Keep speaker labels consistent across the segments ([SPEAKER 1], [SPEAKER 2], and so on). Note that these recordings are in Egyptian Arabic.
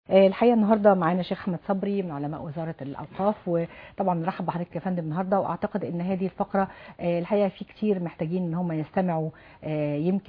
[SPEAKER 1] آه، الحقيقه النهارده معانا شيخ احمد صبري من علماء وزاره الاوقاف وطبعا نرحب بحضرتك يا فندم النهارده واعتقد ان هذه الفقره آه، الحقيقه في كتير محتاجين ان هم يستمعوا آه، يمكن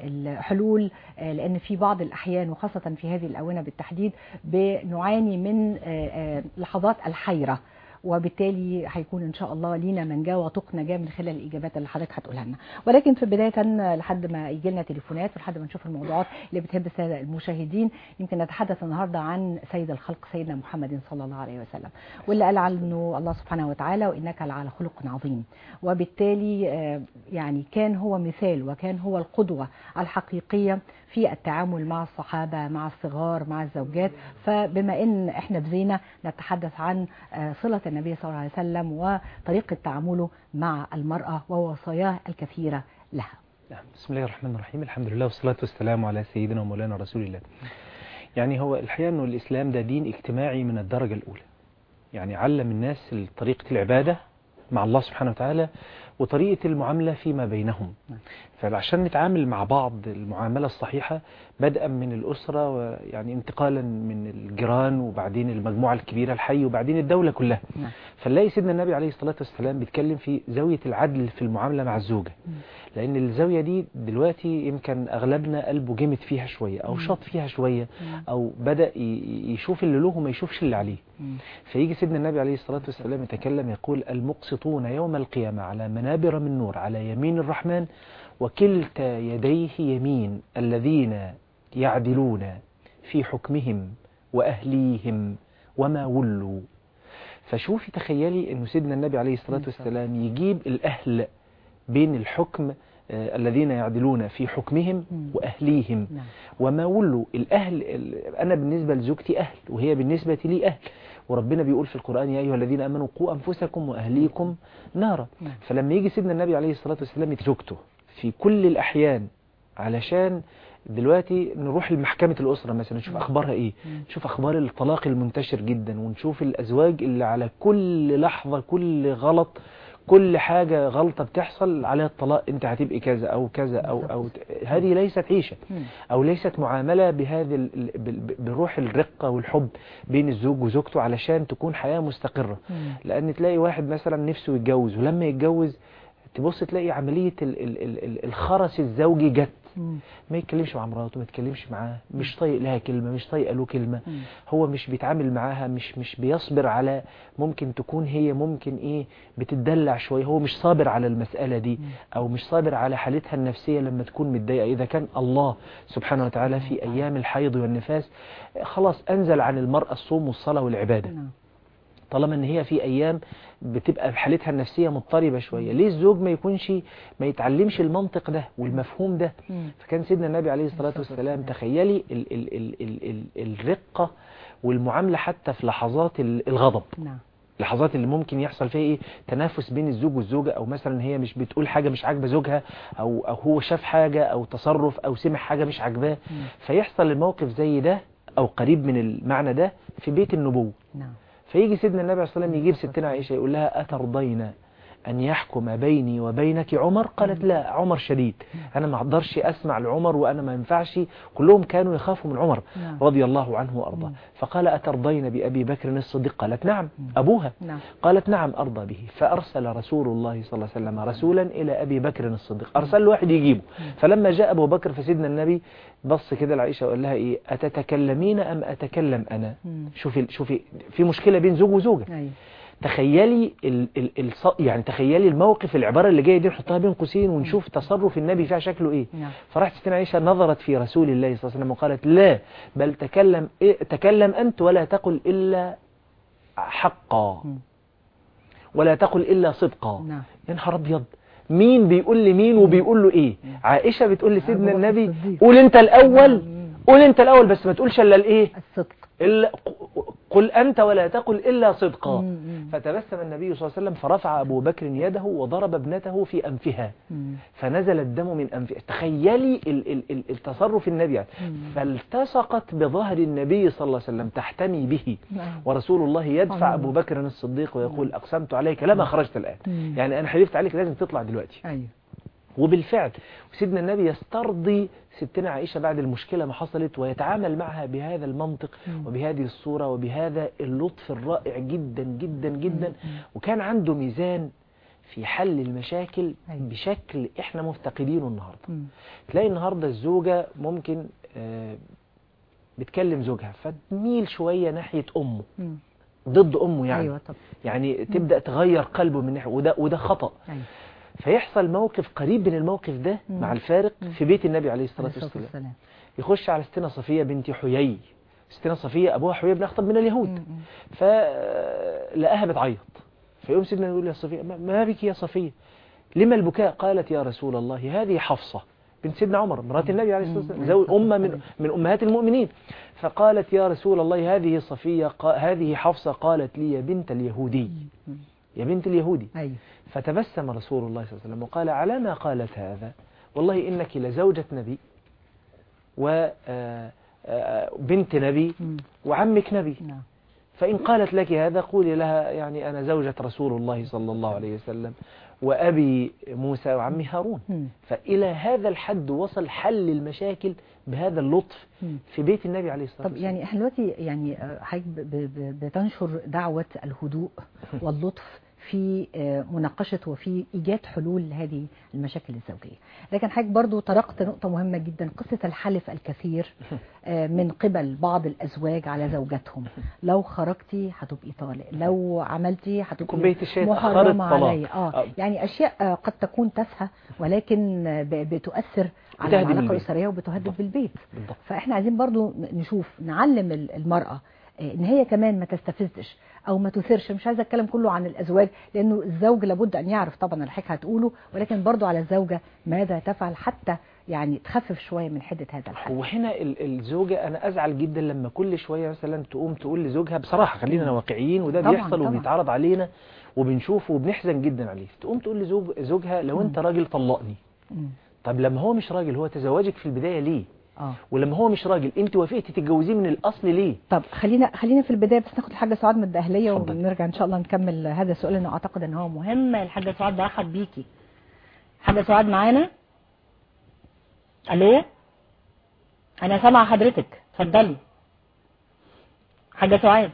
[SPEAKER 1] للحلول آه، لان في بعض الاحيان وخاصه في هذه الاونه بالتحديد بنعاني من آه، آه، لحظات الحيره وبالتالي هيكون ان شاء الله لينا منجاه وطوق نجاه من خلال الاجابات اللي حضرتك هتقولها لنا ولكن في بدايه لحد ما يجي لنا تليفونات ولحد ما نشوف الموضوعات اللي بتهب الساده المشاهدين يمكن نتحدث النهارده عن سيد الخلق سيدنا محمد صلى الله عليه وسلم واللي قال عنه الله سبحانه وتعالى وانك لعلى خلق عظيم وبالتالي آه، يعني كان هو مثال وكان هو القدوه الحقيقيه في التعامل مع الصحابة مع الصغار مع الزوجات فبما ان احنا بزينة نتحدث عن آه، صلة النبي صلى الله عليه وسلم وطريقة تعامله مع المرأة ووصاياه الكثيرة لها
[SPEAKER 2] نعم بسم الله الرحمن الرحيم الحمد لله والصلاة والسلام على سيدنا ومولانا رسول الله يعني هو الحقيقة أنه الإسلام ده دين اجتماعي من الدرجة الأولى يعني علم الناس طريقة العبادة مع الله سبحانه وتعالى وطريقة المعاملة فيما بينهم
[SPEAKER 1] نعم.
[SPEAKER 2] فعشان نتعامل مع بعض المعاملة الصحيحة بدءا من الأسرة ويعني انتقالا من الجيران وبعدين المجموعة الكبيرة الحي وبعدين الدولة كلها
[SPEAKER 1] نعم.
[SPEAKER 2] فنلاقي سيدنا النبي عليه الصلاة والسلام بيتكلم في زاوية العدل في المعاملة مع الزوجة
[SPEAKER 1] مم.
[SPEAKER 2] لأن الزاوية دي دلوقتي يمكن أغلبنا قلبه جمد فيها شوية أو
[SPEAKER 1] مم.
[SPEAKER 2] شاط فيها شوية
[SPEAKER 1] مم.
[SPEAKER 2] أو بدأ ي- يشوف اللي له وما يشوفش اللي عليه
[SPEAKER 1] مم.
[SPEAKER 2] فيجي سيدنا النبي عليه الصلاة والسلام يتكلم يقول المقسطون يوم القيامة على منابر من نور على يمين الرحمن وكلتا يديه يمين الذين يعدلون في حكمهم وأهليهم وما ولوا فشوفي تخيلي أن سيدنا النبي عليه الصلاة والسلام يجيب الأهل بين الحكم آه، الذين يعدلون في حكمهم
[SPEAKER 1] مم.
[SPEAKER 2] وأهليهم
[SPEAKER 1] نعم.
[SPEAKER 2] وما ولوا الأهل ال- أنا بالنسبة لزوجتي أهل وهي بالنسبة لي أهل وربنا بيقول في القرآن يا أيها الذين أمنوا قوا أنفسكم وأهليكم نارا
[SPEAKER 1] نعم.
[SPEAKER 2] فلما يجي سيدنا النبي عليه الصلاة والسلام زوجته في كل الأحيان علشان دلوقتي نروح لمحكمة الأسرة مثلا نشوف
[SPEAKER 1] مم.
[SPEAKER 2] أخبارها إيه
[SPEAKER 1] مم.
[SPEAKER 2] نشوف أخبار الطلاق المنتشر جدا ونشوف الأزواج اللي على كل لحظة كل غلط كل حاجة غلطة بتحصل عليها الطلاق انت هتبقي كذا او كذا او او هذه ليست عيشة
[SPEAKER 1] مم.
[SPEAKER 2] او ليست معاملة بهذه ال- ال- بال- بروح الرقة والحب بين الزوج وزوجته علشان تكون حياة مستقرة
[SPEAKER 1] مم.
[SPEAKER 2] لان تلاقي واحد مثلا نفسه يتجوز ولما يتجوز تبص تلاقي عملية ال- ال- ال- ال- الخرس الزوجي جت
[SPEAKER 1] مم.
[SPEAKER 2] ما يتكلمش مع مراته ما يتكلمش معاه مش طايق لها كلمة مش طايقه له كلمة
[SPEAKER 1] مم.
[SPEAKER 2] هو مش بيتعامل معاها مش مش بيصبر على ممكن تكون هي ممكن ايه بتدلع شوية هو مش صابر على المسألة دي او مش صابر على حالتها النفسية لما تكون متضايقة اذا كان الله سبحانه وتعالى في ايام الحيض والنفاس خلاص انزل عن المرأة الصوم والصلاة والعبادة
[SPEAKER 1] نعم.
[SPEAKER 2] طالما ان هي في ايام بتبقى حالتها النفسية مضطربة شوية ليه الزوج ما يكونش ما يتعلمش المنطق ده والمفهوم ده
[SPEAKER 1] مم.
[SPEAKER 2] فكان سيدنا النبي عليه الصلاة
[SPEAKER 1] الصلاة
[SPEAKER 2] والسلام
[SPEAKER 1] والسلام.
[SPEAKER 2] تخيلي ال ال ال ال ال الرقة والمعاملة حتى في لحظات ال- الغضب
[SPEAKER 1] نعم.
[SPEAKER 2] لحظات اللي ممكن يحصل فيها ايه تنافس بين الزوج والزوجة او مثلا هي مش بتقول حاجة مش عاجبة زوجها او او هو شاف حاجة او تصرف او سمع حاجة مش عاجباه
[SPEAKER 1] مم.
[SPEAKER 2] فيحصل الموقف زي ده او قريب من المعنى ده في بيت النبوة
[SPEAKER 1] نعم.
[SPEAKER 2] فيجي سيدنا النبي عليه الصلاة والسلام يجيب ستنا عائشة يقول لها أترضين أن يحكم بيني وبينك عمر قالت لا عمر شديد أنا ما أقدرش أسمع لعمر وأنا ما ينفعش كلهم كانوا يخافوا من عمر
[SPEAKER 1] نعم.
[SPEAKER 2] رضي الله عنه وأرضاه
[SPEAKER 1] مم.
[SPEAKER 2] فقال أترضين بأبي بكر الصديق قالت نعم أبوها
[SPEAKER 1] نعم.
[SPEAKER 2] قالت نعم أرضى به فأرسل رسول الله صلى الله عليه وسلم رسولا إلى أبي بكر الصديق أرسل له واحد يجيبه فلما جاء أبو بكر فسيدنا النبي بص كده لعائشة وقال لها إيه أتتكلمين أم أتكلم أنا
[SPEAKER 1] مم.
[SPEAKER 2] شوفي شوفي في مشكلة بين زوج وزوجة
[SPEAKER 1] أيوة.
[SPEAKER 2] تخيلي ال ال ال يعني تخيلي الموقف العبارة اللي جاية دي نحطها بين قوسين ونشوف تصرف النبي فيها شكله ايه
[SPEAKER 1] نعم.
[SPEAKER 2] فراحت ستنا عائشة نظرت في رسول الله صلى الله عليه وسلم وقالت لا بل تكلم إيه تكلم أنت ولا تقل إلا حقا
[SPEAKER 1] مم.
[SPEAKER 2] ولا تقل إلا صدقا
[SPEAKER 1] نعم.
[SPEAKER 2] يا نهار أبيض مين بيقول لمين وبيقول له ايه عائشة بتقول لسيدنا
[SPEAKER 1] أبو بكر
[SPEAKER 2] النبي
[SPEAKER 1] الصديق.
[SPEAKER 2] قول انت الاول
[SPEAKER 1] نعم.
[SPEAKER 2] قول انت الاول بس ما تقولش الا الايه
[SPEAKER 1] الصدق
[SPEAKER 2] إلا قل أنت ولا تقل إلا صدقا
[SPEAKER 1] مم.
[SPEAKER 2] فتبسم النبي صلى الله عليه وسلم فرفع أبو بكر يده وضرب ابنته في أنفها
[SPEAKER 1] مم.
[SPEAKER 2] فنزل الدم من أنفها تخيلي ال ال ال التصرف النبي
[SPEAKER 1] مم.
[SPEAKER 2] فالتصقت بظهر النبي صلى الله عليه وسلم تحتمي به
[SPEAKER 1] نعم.
[SPEAKER 2] ورسول الله يدفع
[SPEAKER 1] الله.
[SPEAKER 2] أبو بكر الصديق ويقول أقسمت عليك لما خرجت الآن
[SPEAKER 1] مم.
[SPEAKER 2] يعني أنا حلفت عليك لازم تطلع دلوقتي
[SPEAKER 1] أيوة.
[SPEAKER 2] وبالفعل سيدنا النبي يسترضي ستنا عائشة بعد المشكلة ما حصلت ويتعامل معها بهذا المنطق
[SPEAKER 1] مم.
[SPEAKER 2] وبهذه الصورة وبهذا اللطف الرائع جدا جدا جدا
[SPEAKER 1] مم.
[SPEAKER 2] وكان عنده ميزان في حل المشاكل
[SPEAKER 1] أيوة.
[SPEAKER 2] بشكل احنا مفتقدينه النهاردة
[SPEAKER 1] مم.
[SPEAKER 2] تلاقي النهاردة الزوجة ممكن آه، بتكلم زوجها فتميل شوية ناحية أمه
[SPEAKER 1] مم.
[SPEAKER 2] ضد أمه يعني
[SPEAKER 1] ايوه طب
[SPEAKER 2] يعني تبدأ تغير قلبه من ناحية وده, وده خطأ
[SPEAKER 1] ايوه
[SPEAKER 2] فيحصل موقف قريب من الموقف ده
[SPEAKER 1] مم.
[SPEAKER 2] مع الفارق
[SPEAKER 1] مم.
[SPEAKER 2] في بيت النبي عليه الصلاة
[SPEAKER 1] عليه الصلاة
[SPEAKER 2] والسلام
[SPEAKER 1] والسلام
[SPEAKER 2] يخش على ستنا صفية بنت حيي ستنا صفية أبوها حيي بن أخطب من اليهود
[SPEAKER 1] مم.
[SPEAKER 2] فلقاها بتعيط فيقوم سيدنا يقول يا صفية ما- ما بك يا صفية لما البكاء قالت يا رسول الله هذه حفصة بنت سيدنا عمر مرات النبي عليه الصلاة والسلام
[SPEAKER 1] مم.
[SPEAKER 2] زوج أمة من, من أمهات المؤمنين فقالت يا رسول الله هذه صفية قا- هذه حفصة قالت لي يا بنت اليهودي
[SPEAKER 1] مم.
[SPEAKER 2] يا بنت اليهودي
[SPEAKER 1] ايوه
[SPEAKER 2] فتبسم رسول الله صلى الله عليه وسلم وقال على ما قالت هذا والله إنك لزوجة نبي وبنت نبي
[SPEAKER 1] مم.
[SPEAKER 2] وعمك نبي
[SPEAKER 1] نعم
[SPEAKER 2] فإن قالت لك هذا قولي لها يعني أنا زوجة رسول الله صلى الله عليه وسلم وأبي موسى وعمي هارون
[SPEAKER 1] مم.
[SPEAKER 2] فإلى هذا الحد وصل حل المشاكل بهذا اللطف
[SPEAKER 1] مم.
[SPEAKER 2] في بيت النبي عليه الصلاة
[SPEAKER 1] طب
[SPEAKER 2] والسلام
[SPEAKER 1] يعني احنا دلوقتي يعني آه، حضرتك ب- ب- ب- بتنشر دعوة الهدوء واللطف في آه، مناقشة وفي إيجاد حلول لهذه المشاكل الزوجية لكن حضرتك برضو طرقت نقطة مهمة جدا قصة الحلف الكثير آه، من قبل بعض الأزواج على زوجاتهم لو خرجتي هتبقي طالق لو عملتي هتبقي
[SPEAKER 2] كوباية الشاي اتأخرت
[SPEAKER 1] محرمة
[SPEAKER 2] طلاق.
[SPEAKER 1] عليا اه
[SPEAKER 2] آه.
[SPEAKER 1] يعني أشياء آه، قد تكون تافهة ولكن آه، ب- بتؤثر على
[SPEAKER 2] بتهدم
[SPEAKER 1] العلاقة
[SPEAKER 2] البيت.
[SPEAKER 1] الأسرية وبتهدد
[SPEAKER 2] بالضبط.
[SPEAKER 1] بالبيت
[SPEAKER 2] بالضبط
[SPEAKER 1] فاحنا عايزين برضو نشوف نعلم ال- المرأة آه، ان هي كمان ما تستفزش او ما تثيرش مش عايزه اتكلم كله عن الازواج لانه الزوج لابد ان يعرف طبعا الحكايه هتقوله ولكن برضو على الزوجه ماذا تفعل حتى يعني تخفف شويه من حده هذا الحال
[SPEAKER 2] وهنا ال- الزوجة أنا أزعل جدا لما كل شوية مثلا تقوم تقول لزوجها بصراحة خلينا واقعيين وده
[SPEAKER 1] طبعاً،
[SPEAKER 2] بيحصل
[SPEAKER 1] طبعاً.
[SPEAKER 2] وبيتعرض علينا وبنشوفه وبنحزن جدا عليه تقوم تقول لزوج زوجها لو أنت راجل طلقني
[SPEAKER 1] مم.
[SPEAKER 2] طب لما هو مش راجل هو تزوجك في البداية ليه
[SPEAKER 1] اه
[SPEAKER 2] ولما هو مش راجل انت وافقتي تتجوزيه من الاصل ليه
[SPEAKER 1] طب خلينا خلينا في البدايه بس ناخد الحاجه سعاد من الدهليه
[SPEAKER 2] اتفضل.
[SPEAKER 1] ونرجع ان شاء الله نكمل هذا السؤال لانه اعتقد ان هو مهم الحاجه سعاد برحب بيكي حاجه سعاد معانا الو انا سامعه حضرتك اتفضلي حاجه سعاد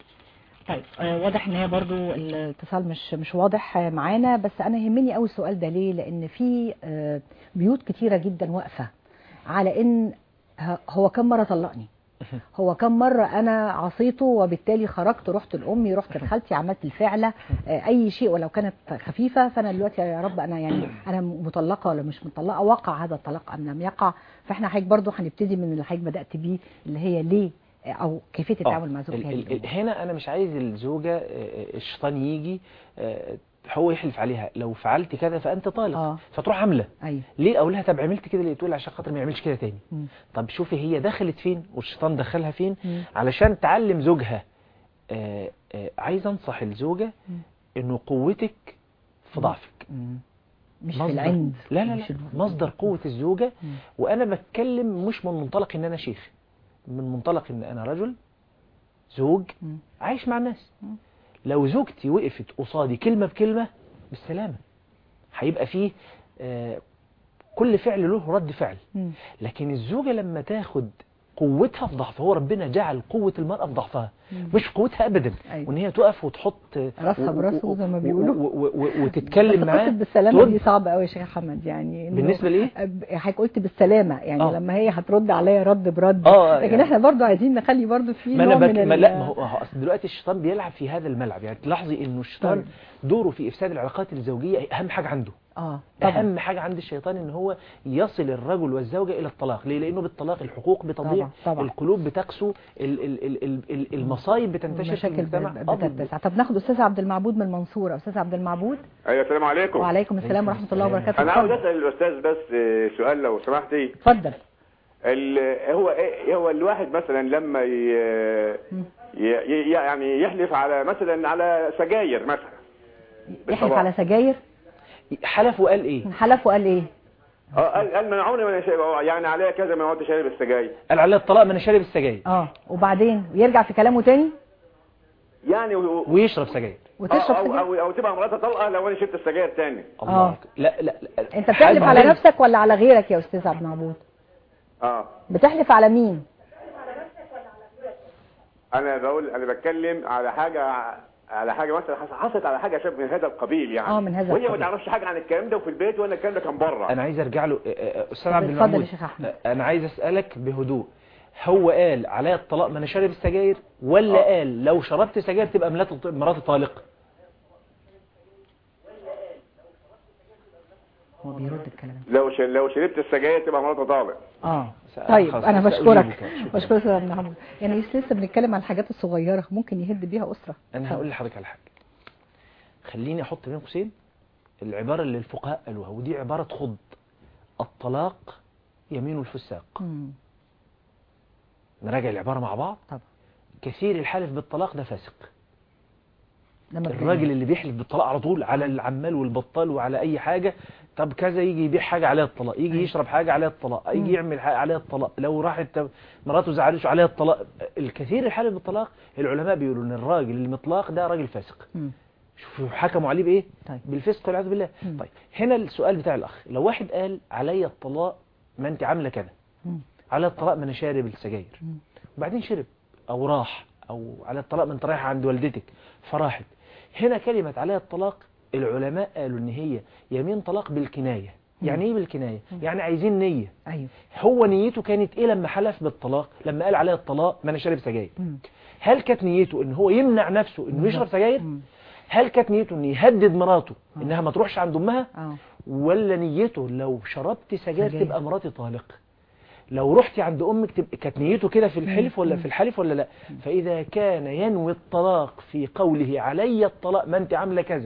[SPEAKER 1] طيب آه، واضح ان هي برضو الاتصال مش مش واضح آه، معانا بس انا يهمني قوي السؤال ده ليه لان في آه، بيوت كتيره جدا واقفه على ان ه- هو كم مره طلقني هو كم مرة أنا عصيته وبالتالي خرجت رحت لأمي رحت لخالتي عملت الفعلة آه، أي شيء ولو كانت خفيفة فأنا دلوقتي يا رب أنا يعني أنا مطلقة ولا مش مطلقة وقع هذا الطلاق أم لم يقع فإحنا حضرتك برضو هنبتدي من اللي حضرتك بدأت بيه اللي هي ليه آه، أو كيفية التعامل مع
[SPEAKER 2] ال-
[SPEAKER 1] زوجها
[SPEAKER 2] ال- ال- هنا انا مش عايز الزوجة آه، الشيطان يجي آه، هو يحلف عليها لو فعلت كذا فانت طالق
[SPEAKER 1] آه.
[SPEAKER 2] فتروح عامله
[SPEAKER 1] أيوه
[SPEAKER 2] ليه اقول لها طب عملت كده ليه تقول عشان خاطر ما يعملش كده تاني
[SPEAKER 1] مم.
[SPEAKER 2] طب شوفي هي دخلت فين والشيطان دخلها فين
[SPEAKER 1] مم.
[SPEAKER 2] علشان تعلم زوجها آه، آه، عايز انصح الزوجة
[SPEAKER 1] مم.
[SPEAKER 2] انه قوتك في ضعفك
[SPEAKER 1] مم. مش في
[SPEAKER 2] مصدر-
[SPEAKER 1] العند
[SPEAKER 2] لا لا
[SPEAKER 1] مش
[SPEAKER 2] لا
[SPEAKER 1] ال-
[SPEAKER 2] مصدر قوة الزوجة
[SPEAKER 1] مم.
[SPEAKER 2] وانا بتكلم مش من منطلق ان انا شيخ من منطلق ان انا رجل زوج
[SPEAKER 1] مم.
[SPEAKER 2] عايش مع الناس
[SPEAKER 1] مم.
[SPEAKER 2] لو زوجتي وقفت قصادي كلمة بكلمة بالسلامة هيبقى فيه آه، كل فعل له رد فعل
[SPEAKER 1] مم.
[SPEAKER 2] لكن الزوجة لما تاخد قوتها في ضعفها هو ربنا جعل قوة المرأة في ضعفها
[SPEAKER 1] مم.
[SPEAKER 2] مش في قوتها أبدا
[SPEAKER 1] أيوة.
[SPEAKER 2] وإن هي تقف وتحط
[SPEAKER 1] راسها
[SPEAKER 2] و-
[SPEAKER 1] براسه
[SPEAKER 2] و-
[SPEAKER 1] زي ما
[SPEAKER 2] و-
[SPEAKER 1] بيقولوا.
[SPEAKER 2] و- و- و- وتتكلم
[SPEAKER 1] بس
[SPEAKER 2] معاه
[SPEAKER 1] قلت بالسلامة دي
[SPEAKER 2] ترد.
[SPEAKER 1] صعبة قوي يا شيخ محمد يعني إنه-
[SPEAKER 2] بالنسبة لإيه؟
[SPEAKER 1] أب- حضرتك قلت بالسلامة يعني
[SPEAKER 2] آه.
[SPEAKER 1] لما هي هترد عليا رد برد
[SPEAKER 2] آه،
[SPEAKER 1] لكن
[SPEAKER 2] يعني-
[SPEAKER 1] احنا برضو عايزين نخلي برضو في
[SPEAKER 2] ما انا
[SPEAKER 1] نوع
[SPEAKER 2] بك...
[SPEAKER 1] من
[SPEAKER 2] ما
[SPEAKER 1] ال-
[SPEAKER 2] لا ما هو هو أصل دلوقتي الشيطان بيلعب في هذا الملعب يعني تلاحظي انه الشيطان
[SPEAKER 1] طيب.
[SPEAKER 2] دوره في افساد العلاقات الزوجيه اهم حاجه عنده
[SPEAKER 1] اه طبعا
[SPEAKER 2] اهم حاجه عند الشيطان ان هو يصل الرجل والزوجه الى الطلاق ليه لانه بالطلاق الحقوق بتضيع
[SPEAKER 1] طبعا، طبعا.
[SPEAKER 2] القلوب بتقسو ال... ال... ال... ال... ال- المصايب بتنتشر في
[SPEAKER 1] المشاكل
[SPEAKER 2] المجتمع
[SPEAKER 1] ب-
[SPEAKER 2] آه،
[SPEAKER 1] بتتسع طب ناخد استاذ عبد المعبود من المنصورة استاذ عبد المعبود
[SPEAKER 3] ايوه السلام عليكم
[SPEAKER 1] وعليكم السلام ورحمة الله
[SPEAKER 2] السلام.
[SPEAKER 1] وبركاته
[SPEAKER 3] انا عاوز
[SPEAKER 1] اتفضل.
[SPEAKER 3] اسال الاستاذ بس آه، سؤال لو سمحتي
[SPEAKER 1] اتفضل
[SPEAKER 3] ال- هو إيه- هو الواحد مثلا لما ي- ي- ي- يعني يحلف على مثلا على سجاير مثلا
[SPEAKER 1] يحلف
[SPEAKER 3] بالطبع.
[SPEAKER 1] على سجاير
[SPEAKER 2] حلف وقال ايه
[SPEAKER 1] حلف وقال ايه
[SPEAKER 3] اه قال قال منعوني من شيء يعني عليا كذا ما عدتش شارب السجاير
[SPEAKER 2] قال على الطلاق ما انا شارب السجاير
[SPEAKER 1] اه وبعدين يرجع في كلامه تاني
[SPEAKER 3] يعني و-
[SPEAKER 2] ويشرب سجاير
[SPEAKER 1] وتشرب
[SPEAKER 3] أو,
[SPEAKER 1] سجاير
[SPEAKER 3] أو, أو تبقى مراتها طلقة لو أنا شربت السجاير تاني
[SPEAKER 2] الله
[SPEAKER 1] آه.
[SPEAKER 2] أكبر. لا لا لا
[SPEAKER 1] انت بتحلف على
[SPEAKER 2] حد-
[SPEAKER 1] نفسك ولا على غيرك يا استاذ عبد المعبود
[SPEAKER 3] اه
[SPEAKER 1] بتحلف على مين
[SPEAKER 3] أنا بقول أنا بتكلم على حاجة على حاجة مثلا حص- حصلت على حاجة شبه من هذا القبيل يعني
[SPEAKER 1] آه، من هذا
[SPEAKER 3] وهي ما
[SPEAKER 1] القبيل.
[SPEAKER 3] تعرفش حاجة عن الكلام ده وفي البيت وأنا الكلام ده كان بره
[SPEAKER 2] انا عايز ارجع له آه، آه، استاذ
[SPEAKER 1] طب
[SPEAKER 2] عبد
[SPEAKER 1] اتفضل
[SPEAKER 2] المعبود
[SPEAKER 1] يا شيخ أحمد.
[SPEAKER 2] آه، انا عايز اسالك بهدوء هو قال عليا الطلاق ما انا شارب السجاير ولا
[SPEAKER 3] آه.
[SPEAKER 2] قال لو شربت سجاير تبقى مرات- مراتي طالق
[SPEAKER 1] هو بيرد الكلام
[SPEAKER 3] لو ش... لو شربت السجاير تبقى مراتها طالق
[SPEAKER 1] اه
[SPEAKER 2] سأ-
[SPEAKER 1] طيب
[SPEAKER 2] خلاص،
[SPEAKER 1] انا
[SPEAKER 2] سأجيبك.
[SPEAKER 1] بشكرك
[SPEAKER 2] شكراً.
[SPEAKER 1] بشكرك استاذ عبد المعبود يعني لسه لسه بنتكلم على الحاجات الصغيره ممكن يهد بيها اسره
[SPEAKER 2] انا هقول لحضرتك على حاجه خليني احط بين قوسين العباره اللي الفقهاء قالوها ودي عباره خض الطلاق يمين الفساق
[SPEAKER 1] مم.
[SPEAKER 2] نراجع العباره مع بعض
[SPEAKER 1] طبعا
[SPEAKER 2] كثير الحالف بالطلاق ده فاسق
[SPEAKER 1] ده مبدئياً.
[SPEAKER 2] الراجل اللي بيحلف بالطلاق على طول على العمال والبطال وعلى اي حاجه طب كذا يجي يبيع حاجه عليها الطلاق يجي
[SPEAKER 1] أيوة.
[SPEAKER 2] يشرب حاجه عليها الطلاق
[SPEAKER 1] مم.
[SPEAKER 2] يجي يعمل حاجه عليها الطلاق لو راحت مراته زعلته عليها الطلاق الكثير الحالف بالطلاق العلماء بيقولوا ان الراجل المطلاق ده راجل فاسق
[SPEAKER 1] مم.
[SPEAKER 2] شوفوا حكموا عليه بايه
[SPEAKER 1] طيب.
[SPEAKER 2] بالفسق والعياذ بالله
[SPEAKER 1] مم.
[SPEAKER 2] طيب هنا السؤال بتاع الاخ لو واحد قال عليا الطلاق ما انت عامله كذا
[SPEAKER 1] مم.
[SPEAKER 2] على الطلاق ما انا شارب السجاير
[SPEAKER 1] مم.
[SPEAKER 2] وبعدين شرب او راح او على الطلاق ما انت رايحه عند والدتك فراحت هنا كلمه عليها الطلاق العلماء قالوا ان هي يمين طلاق بالكنايه يعني ايه بالكنايه يعني عايزين نيه
[SPEAKER 1] ايوه
[SPEAKER 2] هو نيته كانت ايه لما حلف بالطلاق لما قال عليها الطلاق ما انا شارب سجاير
[SPEAKER 1] مم.
[SPEAKER 2] هل كانت نيته ان هو يمنع نفسه انه يشرب سجاير
[SPEAKER 1] مم.
[SPEAKER 2] هل كانت نيته انه يهدد مراته انها ما تروحش عند امها
[SPEAKER 1] اه
[SPEAKER 2] ولا نيته لو شربت سجاير
[SPEAKER 1] سجاير.
[SPEAKER 2] تبقى مراتي طالق لو رحتي عند امك تبقى كانت نيته كده في الحلف ولا في الحلف ولا لا فاذا كان ينوي الطلاق في قوله علي الطلاق ما انت عامله كذا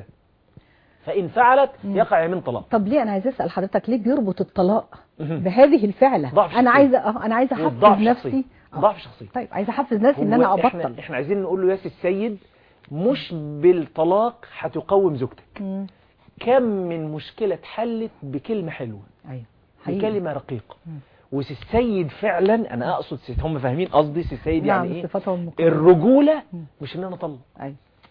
[SPEAKER 2] فان فعلت يقع يمين طلاق
[SPEAKER 1] طب ليه انا عايز اسال حضرتك ليه بيربط الطلاق
[SPEAKER 2] مهم.
[SPEAKER 1] بهذه الفعله
[SPEAKER 2] ضعف
[SPEAKER 1] انا
[SPEAKER 2] شخصية.
[SPEAKER 1] عايزه اه انا عايزه
[SPEAKER 2] والضعف
[SPEAKER 1] احفز نفسي
[SPEAKER 2] شخصي
[SPEAKER 1] آه.
[SPEAKER 2] ضعف شخصي
[SPEAKER 1] طيب عايزه احفز نفسي ان
[SPEAKER 2] هو
[SPEAKER 1] انا
[SPEAKER 2] احنا,
[SPEAKER 1] ابطل
[SPEAKER 2] احنا عايزين نقول له يا سي السيد مش بالطلاق هتقوم زوجتك
[SPEAKER 1] مم.
[SPEAKER 2] كم من مشكلة اتحلت بكلمة حلوة
[SPEAKER 1] ايوه حقيقي.
[SPEAKER 2] بكلمة رقيقة
[SPEAKER 1] مم.
[SPEAKER 2] وسي السيد فعلا انا اقصد سي هم فاهمين قصدي سي السيد
[SPEAKER 1] نعم
[SPEAKER 2] يعني ايه
[SPEAKER 1] صفاته المقربة.
[SPEAKER 2] الرجولة
[SPEAKER 1] مم.
[SPEAKER 2] مش ان انا اطلق
[SPEAKER 1] ايوه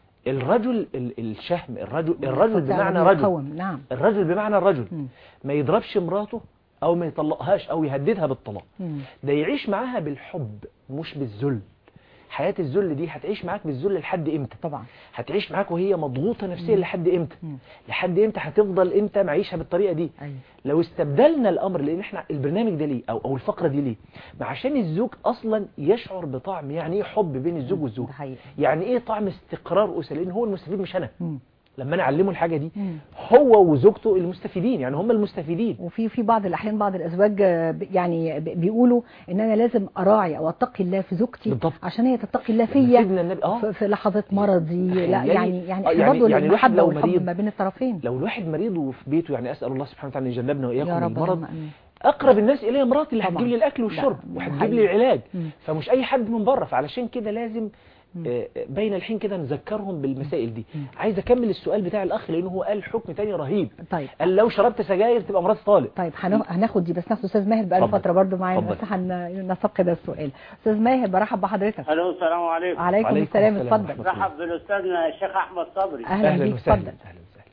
[SPEAKER 2] الرجل ال- الشهم الرجل الرجل
[SPEAKER 1] يستطيع
[SPEAKER 2] بمعنى
[SPEAKER 1] أن
[SPEAKER 2] رجل
[SPEAKER 1] يقاوم. نعم
[SPEAKER 2] الرجل بمعنى الرجل
[SPEAKER 1] مم.
[SPEAKER 2] ما يضربش مراته او ما يطلقهاش او يهددها بالطلاق
[SPEAKER 1] مم.
[SPEAKER 2] ده يعيش معاها بالحب مش بالذل حياة الذل دي هتعيش معاك بالذل لحد امتى
[SPEAKER 1] طبعا
[SPEAKER 2] هتعيش معاك وهي مضغوطة نفسيا لحد امتى
[SPEAKER 1] مم.
[SPEAKER 2] لحد امتى هتفضل انت معيشها بالطريقة دي
[SPEAKER 1] ايوه
[SPEAKER 2] لو استبدلنا الامر لان احنا البرنامج ده ليه او او الفقره دي ليه ما عشان الزوج اصلا يشعر بطعم يعني ايه حب بين الزوج والزوج
[SPEAKER 1] ده حقيقي.
[SPEAKER 2] يعني ايه طعم استقرار اسري لان هو المستفيد مش انا
[SPEAKER 1] مم.
[SPEAKER 2] لما انا اعلمه الحاجه دي
[SPEAKER 1] مم.
[SPEAKER 2] هو وزوجته المستفيدين يعني هم المستفيدين
[SPEAKER 1] وفي في بعض الاحيان بعض الازواج آه، ب- يعني ب- بيقولوا ان انا لازم اراعي او اتقي الله في زوجتي
[SPEAKER 2] بالضبط.
[SPEAKER 1] عشان هي تتقي الله
[SPEAKER 2] لما
[SPEAKER 1] فيا
[SPEAKER 2] سيدنا النبي اه
[SPEAKER 1] في- في لحظات مرضي لا
[SPEAKER 2] تخيلي.
[SPEAKER 1] يعني يعني
[SPEAKER 2] آه،
[SPEAKER 1] احنا
[SPEAKER 2] يعني-
[SPEAKER 1] برضه
[SPEAKER 2] يعني الواحد
[SPEAKER 1] المحبه
[SPEAKER 2] لو
[SPEAKER 1] والحب
[SPEAKER 2] مريض-
[SPEAKER 1] ما بين الطرفين
[SPEAKER 2] لو الواحد مريض وفي بيته يعني اسال الله سبحانه وتعالى ان يجنبنا
[SPEAKER 1] يا
[SPEAKER 2] واياكم
[SPEAKER 1] رب
[SPEAKER 2] المرض
[SPEAKER 1] اللهم آمين.
[SPEAKER 2] اقرب الناس الي مراتي اللي
[SPEAKER 1] طبعاً.
[SPEAKER 2] هتجيب لي الاكل والشرب
[SPEAKER 1] لا،
[SPEAKER 2] وهتجيب
[SPEAKER 1] حقيقي.
[SPEAKER 2] لي العلاج
[SPEAKER 1] مم.
[SPEAKER 2] فمش اي حد من بره فعلشان كده لازم آه، بين الحين كده نذكرهم بالمسائل دي
[SPEAKER 1] مم.
[SPEAKER 2] عايز اكمل السؤال بتاع الاخ لانه هو قال حكم تاني رهيب
[SPEAKER 1] طيب
[SPEAKER 2] قال لو شربت سجاير تبقى مراتي طالق
[SPEAKER 1] طيب هنو- هناخد دي بس ناخد استاذ ماهر بقاله
[SPEAKER 2] اتفضل.
[SPEAKER 1] فتره برضه معانا
[SPEAKER 2] اتفضل.
[SPEAKER 1] بس هنسق ده السؤال استاذ ماهر برحب بحضرتك
[SPEAKER 4] الو السلام عليكم
[SPEAKER 1] عليكم
[SPEAKER 2] وعليكم
[SPEAKER 1] السلام
[SPEAKER 2] السلام
[SPEAKER 1] اتفضل
[SPEAKER 2] ورحمة الله.
[SPEAKER 4] رحب بالاستاذنا الشيخ احمد صبري
[SPEAKER 1] اهلا
[SPEAKER 2] اهلا
[SPEAKER 1] بيك
[SPEAKER 2] وسهلا
[SPEAKER 1] اتفضل
[SPEAKER 2] اهلا وسهلا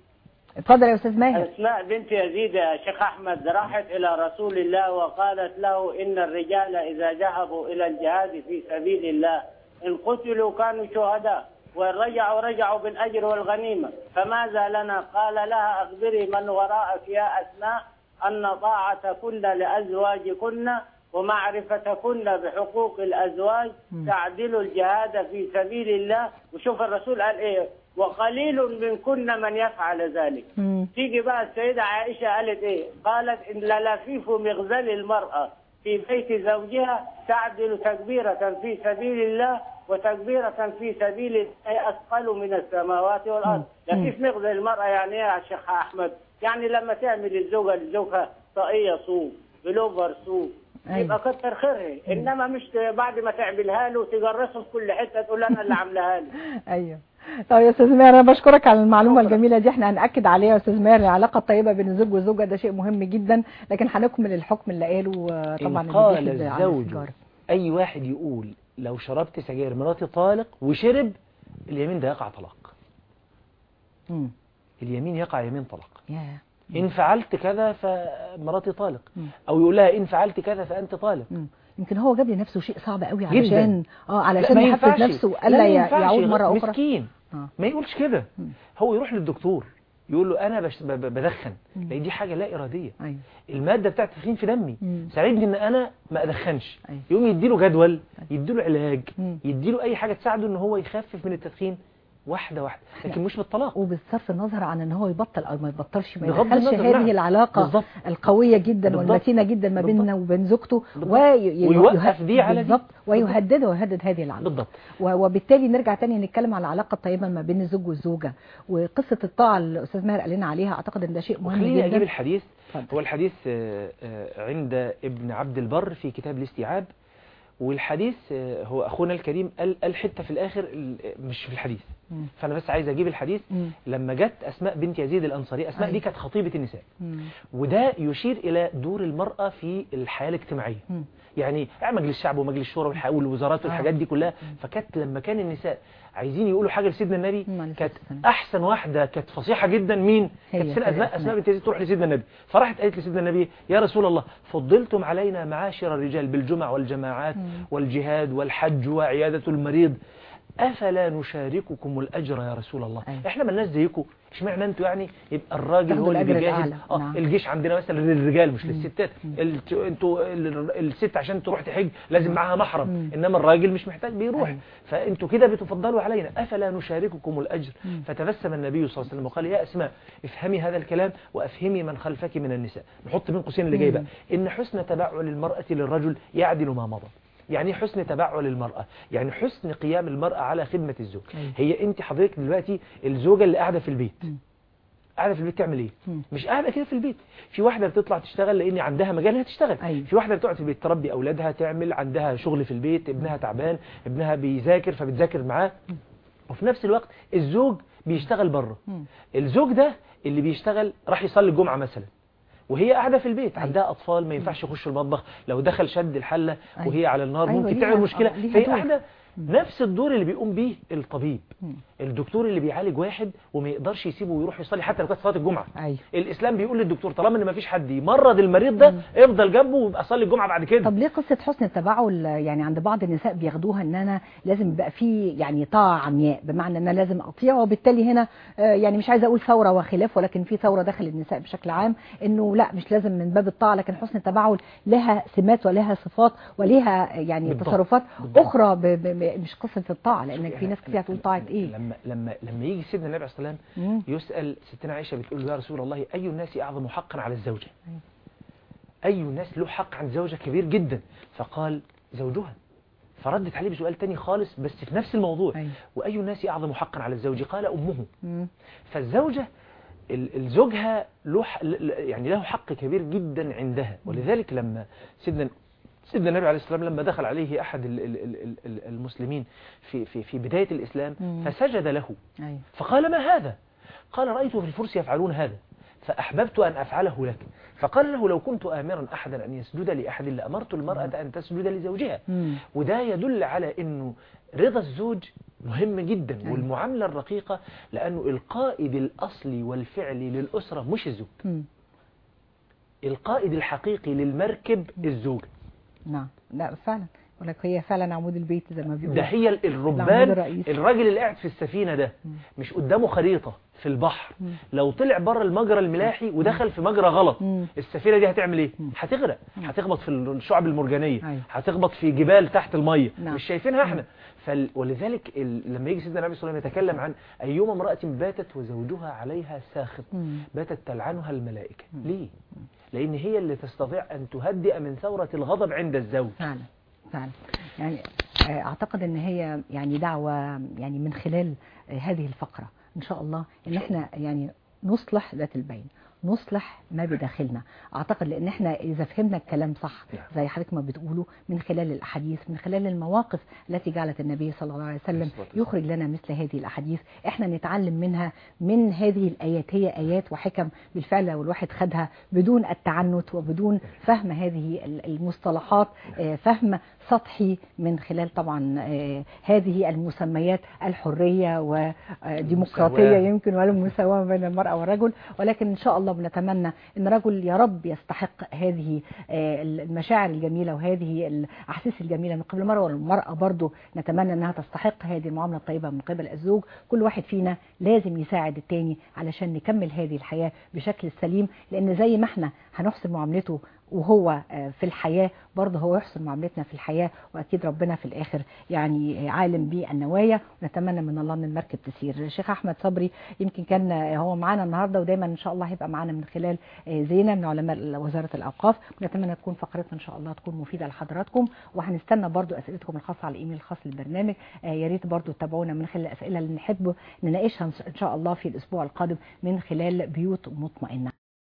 [SPEAKER 1] اتفضل يا استاذ ماهر
[SPEAKER 4] اسماء بنت يزيد يا شيخ احمد راحت الى رسول الله وقالت له ان الرجال اذا ذهبوا الى الجهاد في سبيل الله ان قتلوا كانوا شهداء وان رجعوا رجعوا بالاجر والغنيمه فماذا لنا؟ قال لها اخبري من وراءك يا اسماء ان طاعتكن لازواجكن ومعرفتكن بحقوق الازواج تعدل الجهاد في سبيل الله وشوف الرسول قال ايه وقليل منكن من يفعل ذلك
[SPEAKER 1] مم.
[SPEAKER 4] تيجي بقى السيدة عائشة قالت ايه قالت ان للفيف مغزل المرأة في بيت زوجها تعدل تكبيرة في سبيل الله وتكبيرة في سبيل الله أثقل من السماوات والأرض لفيف مغزل المرأة يعني ايه يا شيخ أحمد يعني لما تعمل الزوجة لزوجها طاقية صوف بلوفر صوف
[SPEAKER 1] أيوة.
[SPEAKER 4] يبقى كتر خيرها انما مش بعد ما تعملها له تجرسه في كل حته تقول انا اللي عاملاها له
[SPEAKER 1] ايوه طيب يا استاذ ماهر انا بشكرك على المعلومه الجميله دي احنا هناكد عليها يا استاذ ماهر العلاقه الطيبه بين الزوج والزوجه ده شيء مهم جدا لكن هنكمل الحكم اللي قاله آه، طبعا
[SPEAKER 2] إن
[SPEAKER 1] اللي
[SPEAKER 2] قال
[SPEAKER 1] بيحد على
[SPEAKER 2] الزوج
[SPEAKER 1] السيجارة.
[SPEAKER 2] أي واحد يقول لو شربت سجاير مراتي طالق وشرب اليمين ده يقع طلاق
[SPEAKER 1] مم.
[SPEAKER 2] اليمين يقع يمين طلاق
[SPEAKER 1] يا
[SPEAKER 2] إن فعلت كذا فمراتي طالق
[SPEAKER 1] مم.
[SPEAKER 2] أو يقول لها إن فعلت كذا فأنت طالق
[SPEAKER 1] مم. يمكن هو جاب لنفسه شيء صعب قوي
[SPEAKER 2] جداً.
[SPEAKER 1] علشان اه علشان
[SPEAKER 2] لا، ما
[SPEAKER 1] يحفز
[SPEAKER 2] ينفعش.
[SPEAKER 1] نفسه
[SPEAKER 2] لا،
[SPEAKER 1] الا
[SPEAKER 2] ما
[SPEAKER 1] ي-
[SPEAKER 2] ينفعش.
[SPEAKER 1] يعود مره اخرى
[SPEAKER 2] مسكين
[SPEAKER 1] آه.
[SPEAKER 2] ما يقولش كده
[SPEAKER 1] مم.
[SPEAKER 2] هو يروح للدكتور يقول له انا بش ب- ب- بدخن
[SPEAKER 1] مم.
[SPEAKER 2] لان دي حاجه لا اراديه
[SPEAKER 1] ايوه
[SPEAKER 2] الماده بتاعت التدخين في دمي
[SPEAKER 1] مم.
[SPEAKER 2] ساعدني ان انا ما ادخنش
[SPEAKER 1] أيوة.
[SPEAKER 2] يقوم يديله جدول يديله علاج
[SPEAKER 1] مم.
[SPEAKER 2] يديله اي حاجه تساعده ان هو يخفف من التدخين واحده واحده لكن مش بالطلاق
[SPEAKER 1] وبصرف النظر عن ان هو يبطل او ما يبطلش ما
[SPEAKER 2] بغض
[SPEAKER 1] يدخلش
[SPEAKER 2] النظر،
[SPEAKER 1] هذه
[SPEAKER 2] نعم.
[SPEAKER 1] العلاقه
[SPEAKER 2] بالظبط.
[SPEAKER 1] القويه جدا
[SPEAKER 2] بالظبط.
[SPEAKER 1] والمتينه جدا ما
[SPEAKER 2] بالظبط.
[SPEAKER 1] بيننا وبين زوجته
[SPEAKER 2] بالظبط.
[SPEAKER 1] وي-
[SPEAKER 2] ويوقف
[SPEAKER 1] يه-
[SPEAKER 2] دي على دي.
[SPEAKER 1] بالظبط ويهدد ويهدد هذه العلاقه
[SPEAKER 2] بالضبط
[SPEAKER 1] و- وبالتالي نرجع تاني نتكلم على العلاقه الطيبه ما بين الزوج والزوجه وقصه الطاعه اللي الاستاذ ماهر قال لنا عليها اعتقد ان ده شيء مهم
[SPEAKER 2] وخليني اجيب
[SPEAKER 1] جدا
[SPEAKER 2] الحديث
[SPEAKER 1] اتفضل.
[SPEAKER 2] هو الحديث آه، آه، عند ابن عبد البر في كتاب الاستيعاب والحديث آه، هو اخونا الكريم قال قال حته في الاخر ال- مش في الحديث
[SPEAKER 1] مم.
[SPEAKER 2] فانا بس عايز اجيب الحديث
[SPEAKER 1] مم.
[SPEAKER 2] لما جت اسماء بنت يزيد الانصاري اسماء دي
[SPEAKER 1] أيوة.
[SPEAKER 2] كانت خطيبه النساء
[SPEAKER 1] مم.
[SPEAKER 2] وده يشير الى دور المراه في الحياه الاجتماعيه
[SPEAKER 1] مم.
[SPEAKER 2] يعني مجلس الشعب ومجلس الشورى والح- والوزارات والحاجات دي كلها فكانت لما كان النساء عايزين يقولوا حاجه لسيدنا النبي
[SPEAKER 1] مم، عليه
[SPEAKER 2] كانت
[SPEAKER 1] الصلاة والسلام.
[SPEAKER 2] احسن واحده كانت فصيحه جدا مين
[SPEAKER 1] هي،
[SPEAKER 2] كانت سيدنا
[SPEAKER 1] هي
[SPEAKER 2] اسماء
[SPEAKER 1] أسماء.
[SPEAKER 2] اسماء بنت يزيد تروح لسيدنا النبي فراحت قالت لسيدنا النبي يا رسول الله فضلتم علينا معاشر الرجال بالجمع والجماعات
[SPEAKER 1] مم.
[SPEAKER 2] والجهاد والحج وعياده المريض افلا نشارككم الاجر يا رسول الله
[SPEAKER 1] أيوة.
[SPEAKER 2] احنا مالناش زيكم اشمعنى انتوا يعني يبقى الراجل
[SPEAKER 1] تاخدوا
[SPEAKER 2] هو اللي
[SPEAKER 1] الأجر
[SPEAKER 2] بيجهز
[SPEAKER 1] الأعلى.
[SPEAKER 2] اه
[SPEAKER 1] نعم.
[SPEAKER 2] الجيش عندنا مثلا للرجال مش للستات الت- انتوا ال- الست عشان تروح تحج لازم معاها محرم
[SPEAKER 1] مم.
[SPEAKER 2] انما الراجل مش محتاج بيروح
[SPEAKER 1] أيوة.
[SPEAKER 2] فانتوا كده بتفضلوا علينا افلا نشارككم الاجر
[SPEAKER 1] مم.
[SPEAKER 2] فتبسم النبي صلى الله عليه وسلم وقال يا اسماء افهمي هذا الكلام وافهمي من خلفك من النساء نحط بين قوسين اللي جاي بقى ان حسن تبعل المراه للرجل يعدل ما مضى يعني إيه حسن تبعل المرأة يعني حسن قيام المرأة على خدمة الزوج
[SPEAKER 1] أيوة.
[SPEAKER 2] هي انت حضرتك دلوقتي الزوجة اللي قاعدة في البيت
[SPEAKER 1] مم.
[SPEAKER 2] قاعدة في البيت تعمل ايه
[SPEAKER 1] مم.
[SPEAKER 2] مش قاعدة كده في البيت في واحدة بتطلع تشتغل لان عندها مجال انها تشتغل
[SPEAKER 1] أيوة.
[SPEAKER 2] في واحدة بتقعد في البيت تربي اولادها تعمل عندها شغل في البيت ابنها تعبان ابنها بيذاكر فبتذاكر معاه وفي نفس الوقت الزوج بيشتغل بره
[SPEAKER 1] مم.
[SPEAKER 2] الزوج ده اللي بيشتغل راح يصلي الجمعة مثلا وهي قاعدة في البيت
[SPEAKER 1] أيوة.
[SPEAKER 2] عندها أطفال ما ينفعش يخشوا المطبخ لو دخل شد الحلة
[SPEAKER 1] أيوة.
[SPEAKER 2] وهي على النار
[SPEAKER 1] أيوة،
[SPEAKER 2] ممكن
[SPEAKER 1] ليها-
[SPEAKER 2] تعمل مشكلة
[SPEAKER 1] آه، ليها
[SPEAKER 2] فهي
[SPEAKER 1] دور.
[SPEAKER 2] قاعدة نفس الدور اللي بيقوم بيه الطبيب
[SPEAKER 1] مم.
[SPEAKER 2] الدكتور اللي بيعالج واحد وما يقدرش يسيبه ويروح يصلي حتى لو كانت صلاه الجمعه
[SPEAKER 1] ايوه
[SPEAKER 2] الاسلام بيقول للدكتور طالما ان ما فيش حد يمرض المريض ده افضل جنبه ويبقى صلي الجمعه بعد كده
[SPEAKER 1] طب ليه قصة حسن التبعل يعني عند بعض النساء بياخدوها ان انا لازم يبقى في يعني طاعة عمياء بمعنى ان انا لازم اطيع وبالتالي هنا آه، يعني مش عايزة اقول ثورة وخلاف ولكن في ثورة داخل النساء بشكل عام انه لا مش لازم من باب الطاعة لكن حسن التبعل لها سمات ولها صفات ولها يعني
[SPEAKER 2] بالضبط.
[SPEAKER 1] تصرفات
[SPEAKER 2] بالضبط.
[SPEAKER 1] اخرى ب ب ب مش قصة الطاعة لانك في ناس كتير هتقول طاعة ايه
[SPEAKER 2] لما لما لما يجي سيدنا النبي عليه الصلاه والسلام
[SPEAKER 1] مم.
[SPEAKER 2] يسال ستنا عائشه بتقول له يا رسول الله اي الناس اعظم حقا على الزوجه
[SPEAKER 1] أيوة.
[SPEAKER 2] اي الناس له حق عند زوجه كبير جدا فقال زوجها فردت عليه بسؤال تاني خالص بس في نفس الموضوع
[SPEAKER 1] أيوة.
[SPEAKER 2] واي الناس اعظم حقا على الزوج قال امه
[SPEAKER 1] مم.
[SPEAKER 2] فالزوجة ال- الزوجها له ح- ل- ل- يعني له حق كبير جدا عندها ولذلك لما سيدنا سيدنا النبي عليه الصلاة والسلام لما دخل عليه أحد ال- ال- ال- ال- المسلمين في في في بداية الإسلام
[SPEAKER 1] مم.
[SPEAKER 2] فسجد له
[SPEAKER 1] ايوه
[SPEAKER 2] فقال ما هذا قال رأيت في الفرس يفعلون هذا فأحببت أن أفعله لك فقال له لو كنت آمرا أحدا أن يسجد لأحد لأمرت المرأة أن تسجد لزوجها
[SPEAKER 1] مم.
[SPEAKER 2] وده يدل على أنه رضا الزوج مهم جدا
[SPEAKER 1] أيوة.
[SPEAKER 2] والمعاملة الرقيقة لأنه القائد الأصلي والفعلي للأسرة مش الزوج
[SPEAKER 1] مم.
[SPEAKER 2] القائد الحقيقي للمركب الزوج
[SPEAKER 1] نعم لا فعلا ولك هي فعلا عمود البيت زي ما بيقولوا
[SPEAKER 2] ده هي
[SPEAKER 1] العمود
[SPEAKER 2] الربان
[SPEAKER 1] الرئيسي.
[SPEAKER 2] الراجل اللي قاعد في السفينة ده مش قدامه خريطة في البحر لو طلع بره المجرى الملاحي ودخل في مجرى غلط
[SPEAKER 1] مم.
[SPEAKER 2] السفينة دي هتعمل ايه هتغرق هتخبط في الشعب المرجانية
[SPEAKER 1] أيوة.
[SPEAKER 2] هتخبط في جبال تحت المية
[SPEAKER 1] نعم.
[SPEAKER 2] مش شايفينها احنا فال... ولذلك ال... لما يجي سيدنا النبي صلى الله عليه وسلم يتكلم عن أيما امرأة باتت وزوجها عليها ساخط
[SPEAKER 1] مم.
[SPEAKER 2] باتت تلعنها الملائكة ليه؟ لأن هي اللي تستطيع أن تهدئ من ثورة الغضب عند الزوج
[SPEAKER 1] فعلا فعلا يعني آه، اعتقد ان هي يعني دعوة يعني من خلال آه، هذه الفقرة ان شاء الله ان احنا يعني نصلح ذات البين نصلح ما بداخلنا اعتقد لان احنا اذا فهمنا الكلام صح
[SPEAKER 2] نعم.
[SPEAKER 1] زي حضرتك ما بتقولوا من خلال الاحاديث من خلال المواقف التي جعلت النبي صلى الله عليه وسلم
[SPEAKER 2] الصلاة والسلام.
[SPEAKER 1] يخرج لنا مثل هذه الاحاديث احنا نتعلم منها من هذه الايات هي ايات وحكم بالفعل لو الواحد خدها بدون التعنت وبدون فهم هذه ال- المصطلحات آه، فهم سطحي من خلال طبعا آه، هذه المسميات الحريه وديمقراطيه
[SPEAKER 2] المساواة.
[SPEAKER 1] يمكن ولا مساواه بين المراه والرجل ولكن ان شاء الله بنتمنى ان رجل يا رب يستحق هذه آه، المشاعر الجميله وهذه الاحاسيس الجميله من قبل المراه والمراه برضو نتمنى انها تستحق هذه المعامله الطيبه من قبل الزوج كل واحد فينا لازم يساعد التاني علشان نكمل هذه الحياه بشكل سليم لان زي ما احنا هنحسن معاملته وهو آه، في الحياة برضه هو يحسن معاملتنا في الحياة وأكيد ربنا في الآخر يعني آه، عالم بالنوايا ونتمنى من الله أن المركب تسير الشيخ أحمد صبري يمكن كان آه، هو معانا النهاردة ودايما إن شاء الله هيبقى معانا من خلال آه، زينة من علماء وزارة الأوقاف ونتمنى تكون فقرتنا إن شاء الله تكون مفيدة لحضراتكم وهنستنى برضه أسئلتكم الخاصة على الإيميل الخاص للبرنامج آه، يا ريت برضه تتابعونا من خلال الأسئلة اللي نحب نناقشها إن شاء الله في الأسبوع القادم من خلال بيوت مطمئنة